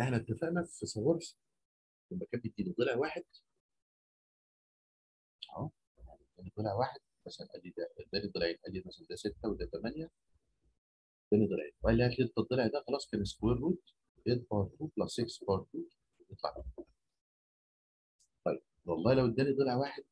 احنا اتفقنا في سوارس لما كان بيديني ضلع واحد اهو اداني ضلع واحد مثلا ادي ده اداني ضلعين ادي مثلا ده 6 وده 8 اداني ضلعين وقال لي هات لي انت الضلع ده خلاص كان سكوير روت 8 باور 2 بلس 6 باور 2 يطلع طيب والله لو اداني ضلع واحد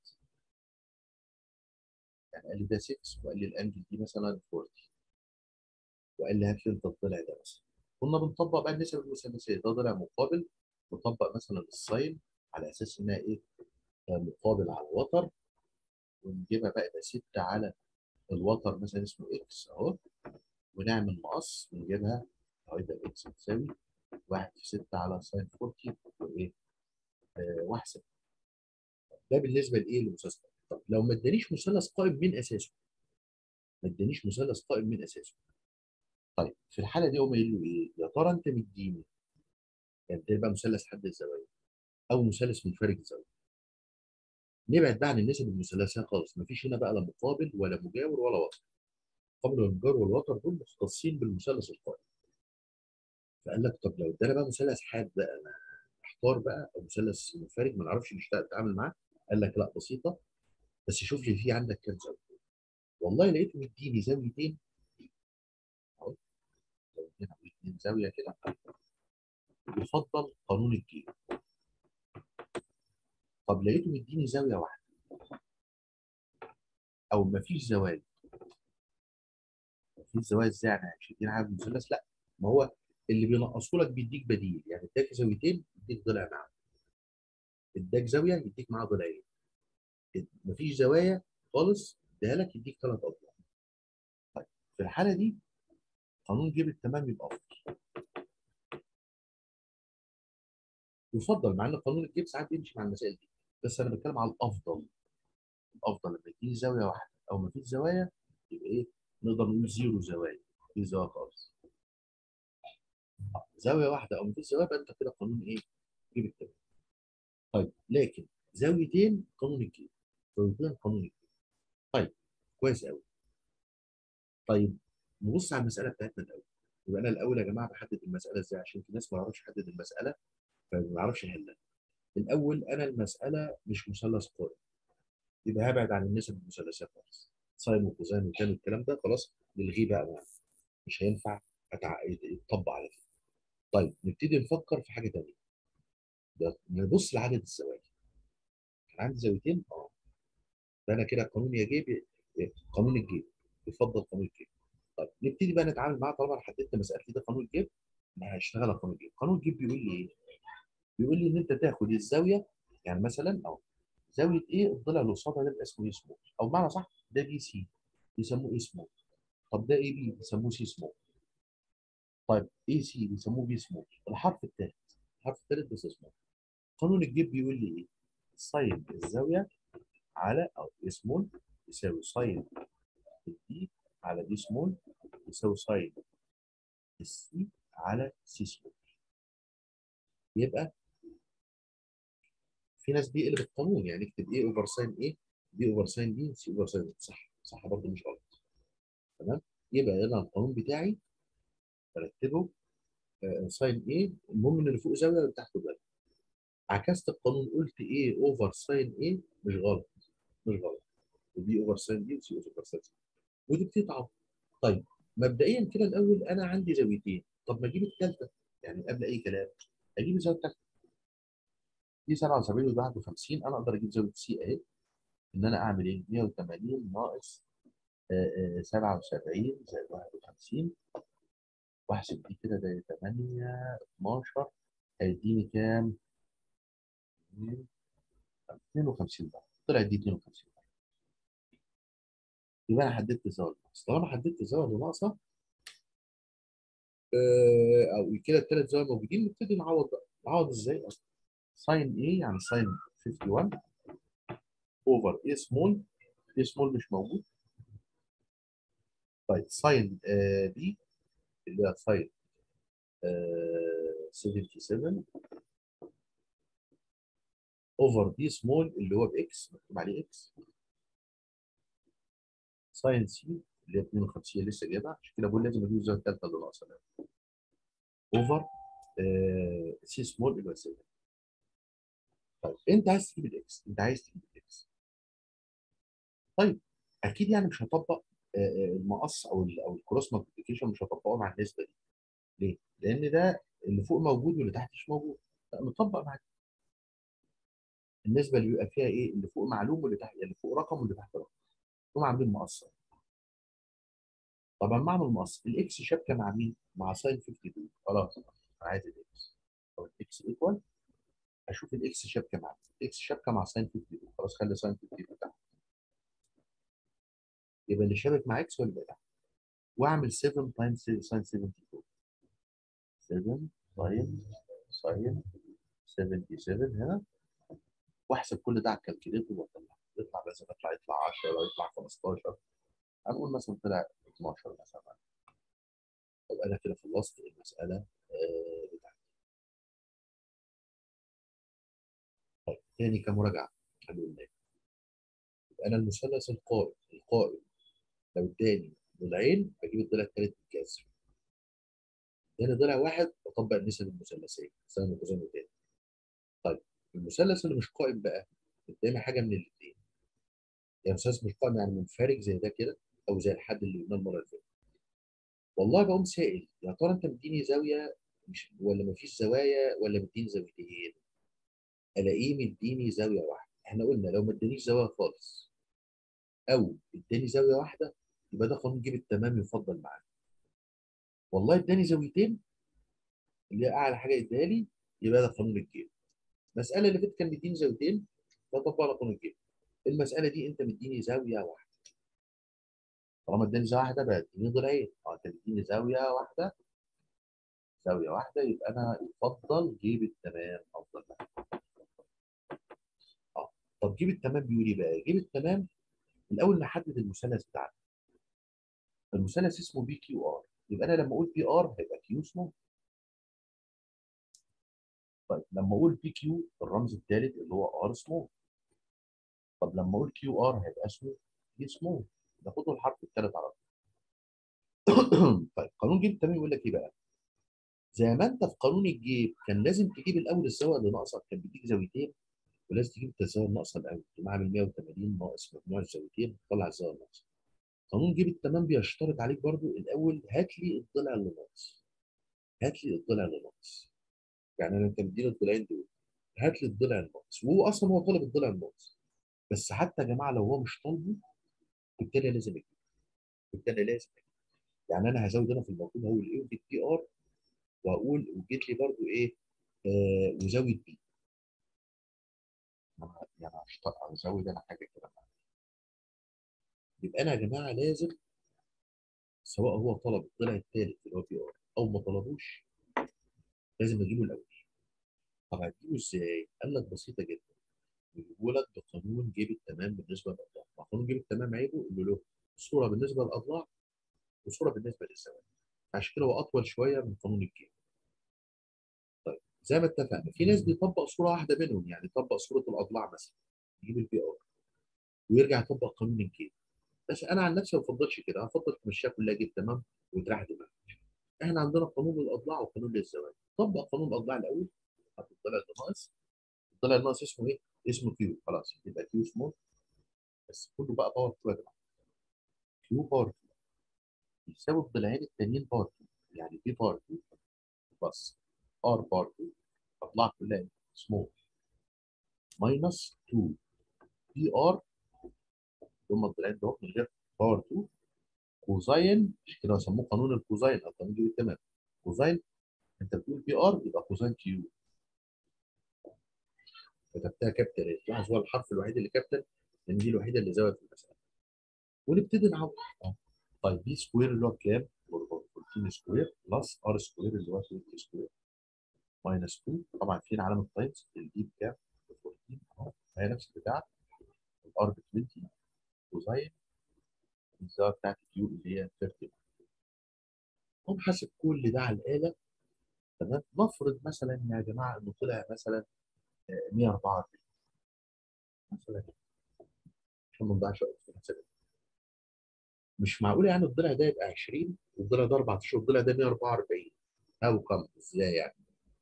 يعني قال لي ده 6 وقال لي الانجل دي مثلا 40 وقال لي هات لي انت الضلع ده مثلا كنا بنطبق بقى النسب المثلثيه ده ضلع مقابل نطبق مثلا الساين على اساس انها ايه مقابل على الوتر ونجيبها بقى يبقى 6 على الوتر مثلا اسمه اكس اهو ونعمل مقص ونجيبها اهو يبقى اكس بتساوي 1 في 6 على ساين 40 وايه؟ آه واحسب ده بالنسبه لايه للمثلث طب لو ما ادانيش مثلث قائم من اساسه ما ادانيش مثلث قائم من اساسه طيب في الحاله دي هم قايل له ايه؟ يا ترى انت مديني يعني ده بقى مثلث حد الزوايا او مثلث منفرج الزاويه نبعد بقى عن النسب المثلثيه خالص مفيش هنا بقى لا مقابل ولا مجاور ولا وتر المقابل والمجاور والوتر دول مختصين بالمثلث القائم فقال لك طب لو ادانا بقى مثلث حاد بقى انا احتار بقى او مثلث منفرج ما نعرفش نشتغل نتعامل معاه قال لك لا بسيطه بس شوف لي في عندك كام زاويه والله لقيته مديني زاويتين اهو زاويتين او اثنين زاويه كده يفضل قانون الجيم طب لقيته مديني زاويه واحده او ما فيش زوايا ما فيش زوايا ازاي يعني مش هيديني حاجه مثلث لا ما هو اللي بينقصه لك بيديك بديل يعني اداك زاويتين يديك ضلع معاه اداك زاويه يديك معاه ضلعين ما فيش زوايا خالص اديها لك يديك ثلاث اضلاع طيب في الحاله دي قانون جيب التمام يبقى افضل يفضل مع ان قانون الجيب ساعات بيمشي مع المسائل دي بس انا بتكلم على الافضل الافضل لما يديني زاويه واحده او ما فيش زوايا يبقى ايه نقدر نقول زيرو زوايا مفيش زوايا خالص زاويه واحده او ما فيش زوايا يبقى انت كده قانون ايه جيب التمام طيب لكن زاويتين قانون الجيب زاويتين قانون الجيب طيب كويس قوي طيب نبص على المساله بتاعتنا الاول يبقى انا الاول يا جماعه بحدد المساله ازاي عشان في ناس ما يعرفش يحدد المساله فما يعرفش يحلها الاول انا المساله مش مثلث قائم يبقى هبعد عن النسب المثلثيه خالص ساين وكوزين وتان والكلام ده خلاص نلغيه بقى معنا مش هينفع يتطبق على كده طيب نبتدي نفكر في حاجه ثانيه نبص لعدد الزوايا كان عندي زاويتين اه ده انا كده قانون يجيب قانون الجيب يفضل قانون الجيب طيب نبتدي بقى نتعامل معاه طالما انا حددت مسالتي ده قانون الجيب انا هشتغل على قانون الجيب قانون الجيب بيقول لي ايه بيقول لي ان انت تاخد الزاويه يعني مثلا اهو زاويه ايه الضلع اللي قصادها ده يبقى اسمه ايه سمول او بمعنى صح ده بي سي بيسموه ايه سمول طب ده اي بي بيسموه سي سمول طيب اي سي بيسموه بي سمول الحرف الثالث الحرف الثالث بس سمول قانون الجيب بيقول لي ايه ساين الزاويه على او اي سمول يساوي ساين الدي على دي سمول يساوي ساين السي على سي سمول يبقى في ناس بيقلب القانون يعني اكتب ايه اوفر ساين ايه بي اوفر ساين بي سي اوفر ساين صح صح برضه مش غلط تمام يبقى انا القانون بتاعي برتبه آه ساين ايه المهم ان اللي فوق زاويه واللي تحته زاويه عكست القانون قلت ايه اوفر ساين ايه مش غلط مش غلط وبي اوفر ساين بي وسي اوفر ساين سي ودي بتتعب طيب مبدئيا كده الاول انا عندي زاويتين طب ما اجيب الثالثه يعني قبل اي كلام اجيب الزاويه الثالثه دي 77 و 51 انا اقدر اجيب زاويه سي اهي ان انا اعمل ايه 180 ناقص 77 زائد 51 واحسب دي كده ده 8 12 هيديني كام؟ 52 بقى طلعت دي 52 بقى. يبقى انا حددت الزاويه الناقصه طالما حددت الزاويه اللي ناقصه او كده الثلاث زوايا موجودين نبتدي نعوض بقى نعوض ازاي اصلا ساين ايه يعني ساين 51 اوفر ايه سمول ايه سمول مش موجود طيب ساين بي اللي هي ساين 77 اوفر دي سمول اللي هو باكس مكتوب عليه اكس ساين سي اللي هي 52 لسه جايبها عشان كده بقول لازم اجيب الزاويه الثالثه اللي ناقصه اوفر سي سمول اللي هو 7 طيب انت عايز تجيب الاكس انت عايز تجيب الاكس طيب اكيد يعني مش هطبق آه، آه، المقص او ال او الكروس مالتيبيكيشن مش هطبقه مع النسبه دي ليه؟ لان ده اللي فوق موجود واللي تحت مش موجود لا نطبق مع دي. النسبه اللي بيبقى فيها ايه؟ اللي فوق معلوم واللي تحت اللي فوق رقم واللي تحت رقم هم عاملين مقص طب اما اعمل مقص الاكس شابكه مع مين؟ مع ساين 52 خلاص انا عايز الاكس او الاكس ايكوال اشوف الاكس شابكه مع مين؟ الاكس شابكه مع ساين 52 خلاص خلي ساين 52 تحت يبقى اللي شابك مع اكس ولا تحت واعمل 7 تايمز ساين 74 7 تايمز ساين 77 هنا واحسب كل ده على الكالكوليتر واطلع يطلع مثلا يطلع يطلع 10 ولا يطلع 15 هنقول مثلا طلع 12 مثلا يبقى انا كده خلصت المساله آه، بتاعتي طيب تاني كمراجعه خلي قلنا يبقى انا المثلث القائم القائم لو اداني ضلعين بجيب الضلع الثالث بالكسر اداني ضلع واحد بطبق النسب المثلثيه سين وكوزين وتاني طيب المثلث اللي مش قائم بقى قدامي حاجه من الاثنين يا مثلث مش قائم يعني منفرج زي ده كده او زي الحد اللي قلناه المره اللي فاتت والله بقوم سائل يا ترى انت مديني زاويه مش ولا مفيش زوايا ولا مديني زاويتين الاقيه مديني زاويه واحده احنا قلنا لو ما ادانيش زاويه خالص او اداني زاويه واحده يبقى ده قانون جيب التمام يفضل معانا والله اداني زاويتين اللي هي اعلى حاجه اداها لي يبقى ده قانون الجيب المساله اللي فاتت كان مديني زاويتين فطبق على قانون الجيب المساله دي انت مديني زاويه واحده طالما اداني زاويه واحده بقى اديني ضلعين اه انت مديني زاويه واحده زاويه واحده يبقى انا يفضل جيب التمام افضل معاك اه طب جيب التمام بيقول ايه بقى؟ جيب التمام الاول نحدد المثلث بتاعنا المثلث اسمه بي كيو ار يبقى انا لما اقول بي ار هيبقى كيو سمول طيب لما اقول بي كيو الرمز الثالث اللي هو ار سمول طب لما اقول كيو ار هيبقى اسمه بي سمول ناخده الحرف الثالث على طول طيب قانون جيب التمام يقول لك ايه بقى؟ زي ما انت في قانون الجيب كان لازم تجيب الاول الزاويه اللي ناقصه كان بيديك زاويتين ولازم تجيب الزاويه الناقصه الاول تقوم عامل 180 ناقص مجموع الزاويتين تطلع الزاويه الناقصه قانون جيب التمام بيشترط عليك برضو الاول هات لي الضلع اللي ناقص هات لي الضلع اللي ناقص يعني انا انت مديني الضلعين دول هات لي الضلع الناقص وهو اصلا هو طالب الضلع الناقص بس حتى يا جماعه لو هو مش طالبه بالتالي لازم اجيب بالتالي لازم اجيب يعني انا هزود هنا في الموجود هقول ايه وجيت بي ار واقول وجيت لي برضو ايه آه وزود بي أنا- يعني هشتغل ازود انا حاجه كده يبقى انا يا جماعه لازم سواء هو طلب الضلع الثالث اللي هو بي ار او ما طلبوش لازم اجيبه الاول طب هتجيبه ازاي؟ قال لك بسيطه جدا بيجيبوا لك بقانون جيب التمام بالنسبه للاضلاع مع قانون جيب التمام عيبه انه له صوره بالنسبه للاضلاع وصوره بالنسبه للزوايا عشان كده هو اطول شويه من قانون الجيب طيب زي ما اتفقنا في ناس بيطبق صوره واحده منهم يعني يطبق صوره الاضلاع مثلا يجيب البي ار ويرجع يطبق قانون الجيب بس انا عن نفسي ما بفضلش كده انا بفضل تمشيها كلها جيب تمام وتريح دماغك احنا عندنا قانون للاضلاع وقانون للزوايا طبق قانون الاضلاع الاول حط الضلع اللي ناقص الضلع الناقص اسمه ايه؟ اسمه كيو خلاص يبقى كيو سمول بس كله بقى باور 2 يا جماعه كيو باور 2 يساوي الضلعين التانيين باور 2 يعني بي باور 2 بلس ار باور 2 اطلع كلها سمول ماينس 2 بي ار هم الضلعين دول من غير باور 2 كوزاين مش كده بيسموه قانون الكوزاين او قانون جيب التمام كوزاين انت بتقول بي ار يبقى كوزاين كيو كتبتها كابيتال لاحظ هو الحرف الوحيد اللي كابيتال لان دي الوحيده اللي زاويه في المساله ونبتدي نعوض آه. طيب بي سكوير اللي هو بكام؟ 14 سكوير بلس ار سكوير اللي هو 20 سكوير ماينس 2 طبعا فين علامه تايمز الدي بكام؟ 14 اهو هي نفس البتاع الار ب 20 كوزاين الزاويه بتاعت كيو اللي هي 30 قوم حاسب كل ده على الاله تمام نفرض مثلا يا جماعه انه طلع مثلا آه، 144 مثلا عشان ما نضيعش وقت في الحسابات مش معقول يعني الضلع ده يبقى 20 والضلع ده 14 والضلع ده 144 او كم ازاي يعني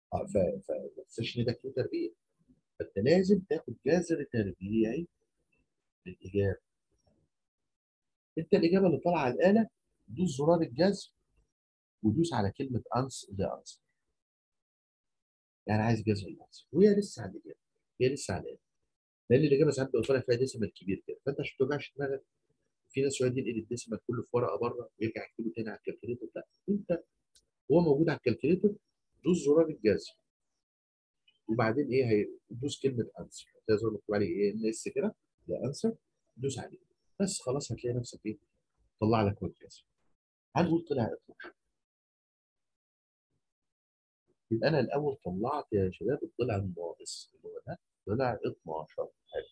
اه ف ف ما تنساش ان ده كيو تربيع فانت لازم تاخد جذر تربيعي للاجابه انت الاجابه اللي طالعه على الاله دوس زرار الجذر ودوس على كلمه انس ذا انسر يعني عايز جذر الانسر وهي لسه على الاجابه هي لسه على الاله لان الاجابه ساعات بيبقى طالع فيها ديسيمال كبير كده فانت عشان ما توجعش دماغك في ناس يقعد ينقل الديسيمال كله في ورقه بره ويرجع يكتبه تاني على الكالكوليتر لا انت هو موجود على الكالكوليتر دوس زرار الجذر وبعدين ايه هيدوس كلمه انسر ده زي ما مكتوب عليه ايه ان اس كده ده انسر دوس عليه بس خلاص هتلاقي نفسك ايه طلع لك وجه جذر هنقول طلع 12 يبقى انا الاول طلعت يا شباب الضلع الناقص اللي هو ده طلع 12 حلو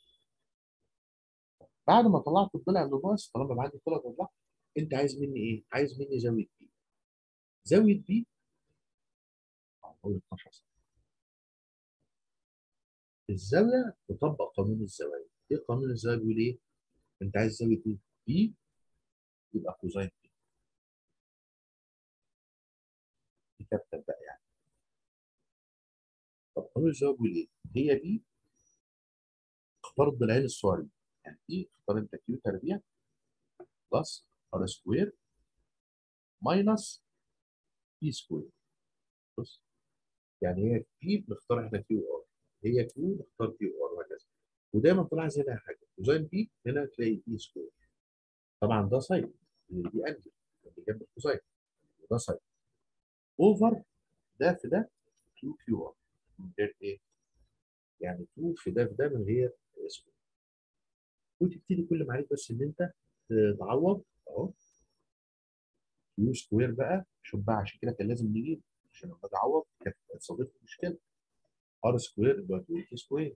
بعد ما طلعت الضلع اللي ناقص طالما بعد طلع طلعت انت عايز مني ايه؟ عايز مني زاويه بي زاويه بي اقول 12 سنه الزاويه تطبق قانون الزوايا ايه قانون الزوايا بيقول ايه؟ انت عايز زاويه ايه؟ بي يبقى كوزين بي دي كابتن بقى يعني طب قانون الزوايا بيقول ايه؟ هي بي اختار الضلعين الصغيرين يعني ايه اختار انت كيو تربيع بلس ار سكوير ماينس بي سكوير بص يعني هي بي بنختار احنا كيو ار هي كيو نختار كيو ار وهكذا ودايما طلع زي حاجه كوزين بي هنا تلاقي بي سكوير طبعا ده ساين دي انجل اللي جنب الكوزين وده ساين اوفر ده في ده 2 كيو ار من غير ايه؟ يعني 2 في ده في ده من غير سكوير وتبتدي كل ما عليك بس ان انت تعوض اهو كيو سكوير بقى شوف بقى عشان كده كان لازم نجيب عشان لما اجي اعوض كانت صادفت مشكله ار سكوير يبقى 2 تي سكوير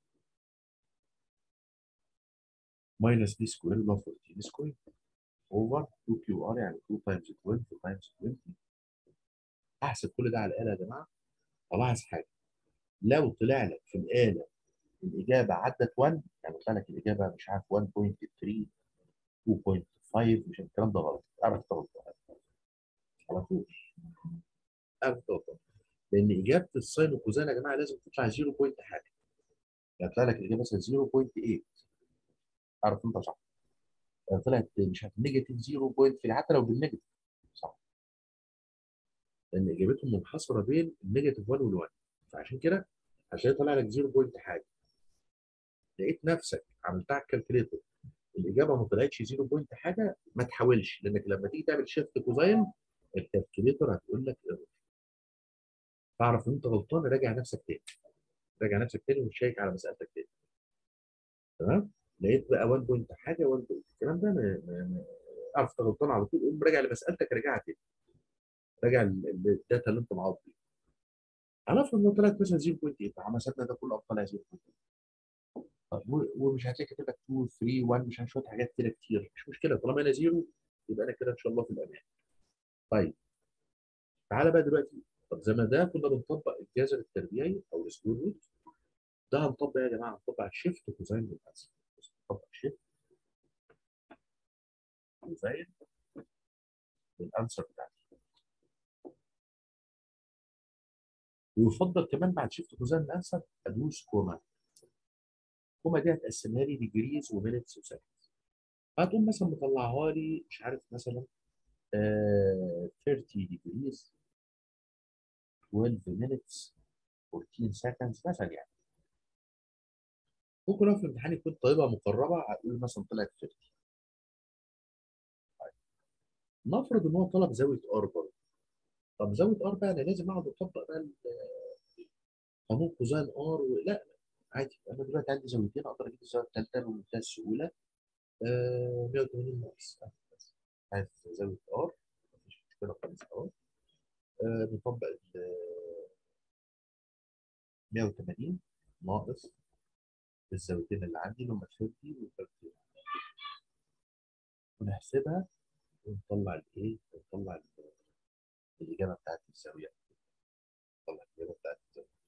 ماينس دي سكوير يبقى 14 سكوير اوفر 2 كيو ار يعني 2 تايمز 12 تايمز 20 احسب كل ده على الاله يا جماعه الاحظ حاجه لو طلع لك في الاله الاجابه عدت 1 يعني طلع لك الاجابه مش عارف 1.3 2.5 مش الكلام ده غلط اعرف تغلط على طول اعرف تغلط لان اجابه الساين والكوزين يا جماعه لازم تطلع 0 بوينت حاجه يعني طلع لك الاجابه مثلا 0.8 اعرف انت صح يعني طلعت مش عارف نيجاتيف 0 بوينت حتى لو بالنيجاتيف صح لان اجابتهم منحصره بين النيجاتيف 1 وال1 فعشان كده عشان طلع لك 0 بوينت حاجه لقيت نفسك عملتها على الكالكوليتر الاجابه ما طلعتش 0 بوينت حاجه ما تحاولش لانك لما تيجي تعمل شيفت كوزين الكالكوليتر هتقول لك ايرور تعرف ان انت غلطان راجع نفسك تاني راجع نفسك تاني وتشيك على مسألتك تاني تمام لقيت بقى 1 بوينت حاجه 1 بوينت الكلام ده اعرف انت غلطان على طول قوم راجع لمسألتك راجعها تاني راجع الداتا اللي انت معاض بيها هنفرض انه طلعت مثلا 0.8 مسألتنا ده كله ابطالها 0.8 ومش هتلاقي كاتب لك 2 3 1 مش شويه حاجات كده كتير مش مشكله طالما انا زيرو يبقى انا كده ان شاء الله في الامان طيب تعالى بقى دلوقتي طب زي ما ده كنا بنطبق الجذر التربيعي او السكوير روت ده هنطبق يا جماعه هنطبق الشيفت كوزين للاسف نطبق شيفت كوزين للانسر بتاعتي ويفضل كمان بعد شيفت كوزين الانسر ادوس كوما كوما دي هتقسمها لي ديجريز ومينتس وسكندز هتقوم مثلا مطلعها لي مش عارف مثلا آه 30 ديجريز 12 minutes 14 seconds مثلا يعني ممكن لو في الامتحان يكون طالبه مقربه هتقول مثلا طلعت 50 طيب. نفرض ان هو طلب زاويه ار برضه طب زاويه ار بقى انا لازم اقعد اطبق بقى قانون كوزين ار لا عادي انا دلوقتي عندي زاويتين اقدر اجيب الزاويه الثالثه بمنتهى السهوله آه 180 ناقص عايز زاويه ار مفيش مشكله خالص ار آه نطبق ال 180 ناقص الزاويتين اللي عندي اللي هم 30 و 30 ونحسبها ونطلع الايه؟ ونطلع الاجابه بتاعت الزاويه نطلع الاجابه بتاعت الزاويه